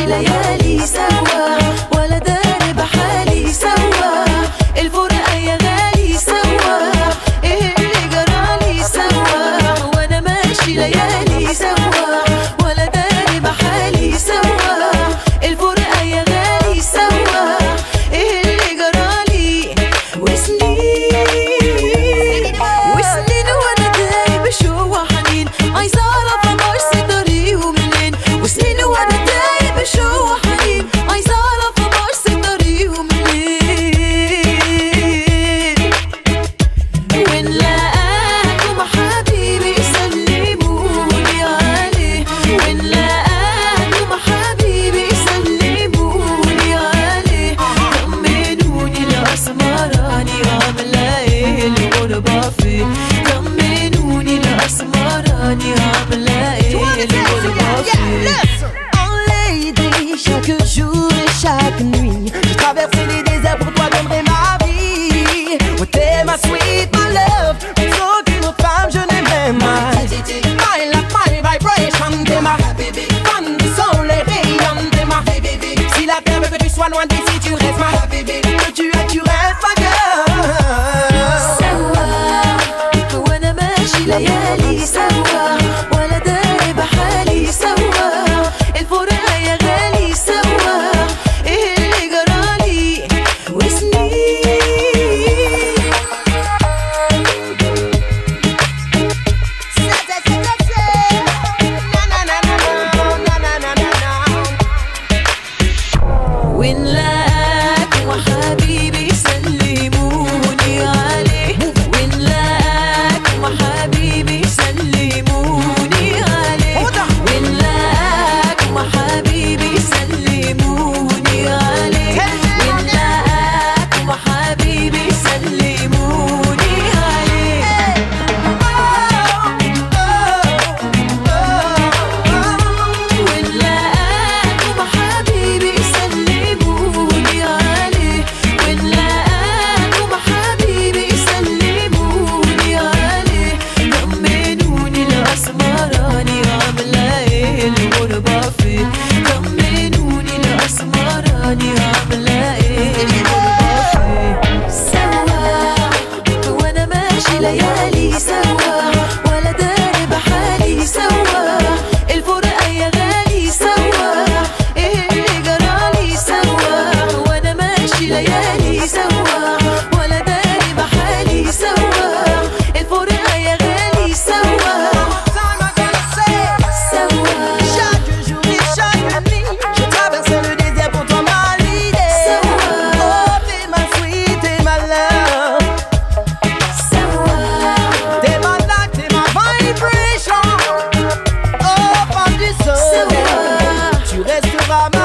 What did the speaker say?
ليالي سوا ولا داري بحالي سوا الفرقة يا غالي سوا ايه اللي جرالي سوا وانا ماشي ليالي سوا ولا داري بحالي سوا الفرقة يا غالي سوا ايه اللي جرالي وسنين وسنين وانا دايب شو حنين عايزة اعرف امارس طريقه منين وسنين وانا دايب شو حنين عايزة اعرف امارس طريقه منين وإن لقاكم حبيبي سلموني عليه وإن لقاكم حبيبي سلموني عليه طمنوني الأسمراني عاملة إيه الغربة فيه طمنوني الأسمراني عاملة إيه الغربة فيه Oh lady, chaque jour et chaque nuit, j'ai traversé les déserts pour toi, donnerai ma vie. Oh, t'es ma sweet, my love, plus aucune autre femme, je n'aimerais ma. My love, my vibration, t'es ma. Fan du soleil rayonne, t'es ma. Si la terre veut que tu sois loin d'ici, tu restes ma. Que tu es, tu restes ma girl. سوا وانا ماشي ليالي سوا ولا داري بحالي سوا الفرقة يا غالي سوا ايه اللي جرالي وسنين وإن لقاكم حبيبي سلموني عليه وإن لقاكم حبيبي سلموني عليه وإن لقاكم حبيبي سلموني عليه وإن لقاكم حبيبي سلموني عليه وإن لقاكم حبيبي سلموني عليه وإن لقاكم حبيبي سلموني عليه طمنوني الأسمراني عاملة إيه الغربة فيه طمنوني الأسمراني عاملة إيه الغربة فيه سوا وانا ماشي ليالي سوا ولا داري بحالي سوا الفرقة يا غالي سوا ايه اللي جرالي سوا وانا ماشي ليالي سوا ولا dare بحالي سوا الفرقة يا غالي سوا سوا Chaque jour et chaque nuit, je traverse le désert pour toi, ma lady. Oh, t'es ma sweet, t'es ma love. سوا T'es ma life, t'es ma vibration. Oh, femme du soleil, سوا tu resteras ma